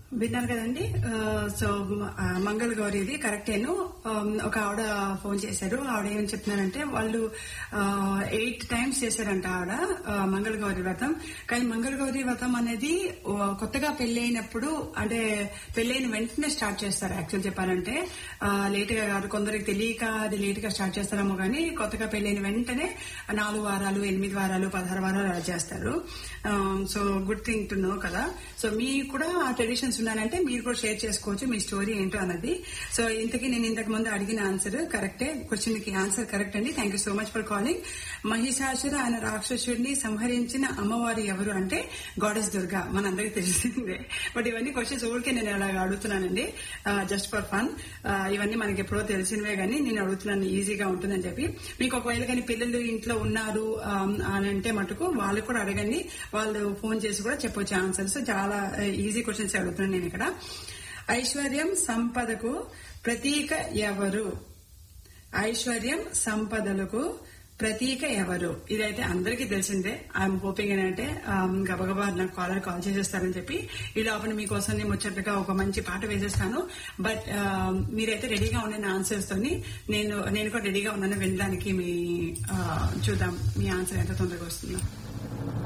విన్నారు కదండి ఆ, సో ఆ, మంగళ గౌరీది కరెక్టేను ఆ, ఒక ఆవిడ ఫోన్ చేశారు ఆవిడ ఏం చెప్తున్నారంటే వాళ్ళు ఎయిట్ టైమ్స్ చేశారంట ఆవిడ ఆ, మంగళ గౌరి వ్రతం కానీ మంగళ గౌరి వ్రతం అనేది ఆ, కొత్తగా పెళ్ళైనప్పుడు అంటే పెళ్ళైన వెంటనే స్టార్ట్ చేస్తారు యాక్చువల్ చెప్పాలంటే లేట్ గా కాదు కొందరికి తెలియక అది లేట్ గా స్టార్ట్ చేస్తారేమో కానీ కొత్తగా పెళ్ళైన వెంటనే నాలుగు వారాలు ఎనిమిది వారాలు పదహారు వారాలు అలా చేస్తారు so good thing to know కదా సో మీకు కూడా ఆ ట్రెడిషన్స్ ఉన్నానంటే మీరు కూడా షేర్ చేసుకోవచ్చు మీ స్టోరీ ఏంటో అన్నది సో ఇంతకీ నేను ఇంతకు ముందు అడిగిన ఆన్సర్ కరెక్టే క్వశ్చన్ కి ఆన్సర్ కరెక్ట్ అండి thank you so much for calling Mahishasura ఆయన రాక్షసుడిని సంహరించిన అమ్మవారు ఎవరు అంటే గాడెస్ దుర్గా మనందరికీ తెలిసిందే బట్ ఇవన్నీ క్వశ్చన్స్ ఊరికే నేను అలాగ అడుగుతున్నానండి జస్ట్ ఫర్ ఫన్ ఇవన్నీ మనకి ఎప్పుడో తెలిసినవే కానీ నేను అడుగుతున్నాను ఈజీగా ఉంటుందని చెప్పి మీకు ఒకవేళ కానీ పిల్లలు ఇంట్లో ఉన్నారు ఆ, అని అంటే మటుకు వాళ్ళకి కూడా అడగండి వాళ్ళు ఫోన్ చేసి కూడా చెప్పొచ్చు ఆన్సర్స్ చాలా ఈజీ క్వశ్చన్స్ అడుగుతున్నాను నేను ఇక్కడ ఐశ్వర్యం సంపదకు ప్రతీక ఎవరు ఐశ్వర్యం సంపదలకు ప్రతీక ఎవరు ఇదైతే అందరికీ తెలిసిందే ఐఎమ్ హోపింగ్ ఏంటంటే ఆమ్, గబగబా నాకు కాలర్ కాల్ చేసేస్తారని చెప్పి ఈ లోపల మీకోసం నేను ముచ్చటగా ఒక మంచి పాట వేసేస్తాను బట్ ఆమ్, మీరైతే రెడీగా ఉన్న ఆన్సర్స్ తోని నేను నేను కూడా రెడీగా ఉన్నాను వినడానికి మీ ఆ, చూద్దాం మీ ఆన్సర్ ఎంత తొందరగా వస్తుందో